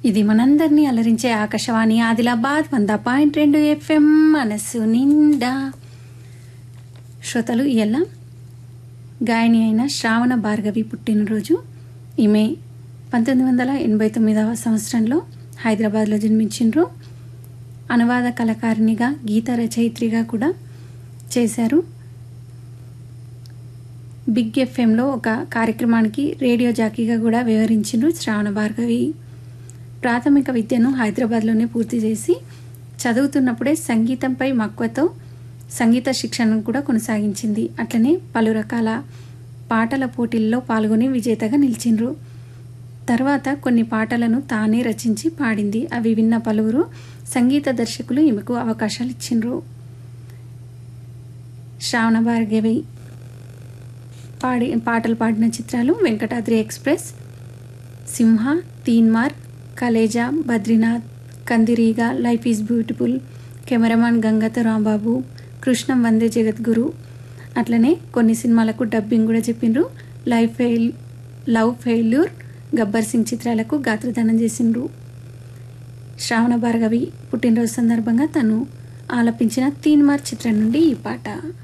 ఇది మనందరినీ అలరించే ఆకాశవాణి ఆదిలాబాద్ వంద పాయింట్ రెండు ఎఫ్ఎం మనస్సు నిండా శ్రోతలు ఇయ్యల్ల గాయని అయిన శ్రావణ భార్గవి పుట్టినరోజు ఈమె పంతొమ్మిది వందల ఎనభై తొమ్మిదవ సంవత్సరంలో హైదరాబాద్లో జన్మించిండ్రు అనువాద కళాకారిణిగా గీత రచయిత్రిగా కూడా చేశారు బిగ్ ఎఫ్ఎంలో ఒక కార్యక్రమానికి రేడియో జాకీగా కూడా వివరించిండ్రు శ్రావణ భార్గవి ప్రాథమిక విద్యను హైదరాబాద్లోనే పూర్తి చేసి చదువుతున్నప్పుడే సంగీతంపై మక్కువతో సంగీత శిక్షణను కూడా కొనసాగించింది అట్లనే పలు రకాల పాటల పోటీల్లో పాల్గొని విజేతగా నిలిచిండ్రు తర్వాత కొన్ని పాటలను తానే రచించి పాడింది అవి విన్న పలువురు సంగీత దర్శకులు ఈమెకు అవకాశాలు ఇచ్చిండ్రు శ్రావణ భార్గవి పాడి పాటలు పాడిన చిత్రాలు Venkatadri express Simha Teenmaar Kaleja Badrinath Kandireega life is beautiful cameraman గంగతో రాంబాబు కృష్ణం వందే జగద్గురు అట్లనే కొన్ని సినిమాలకు డబ్బింగ్ కూడా చెప్పిండ్రు life fail love failure Gabbar Singh చిత్రాలకు గాత్రదానం చేసిండ్రు శ్రావణ భార్గవి పుట్టినరోజు సందర్భంగా తను ఆలపించిన తీన్మార్ చిత్రం నుండి ఈ పాట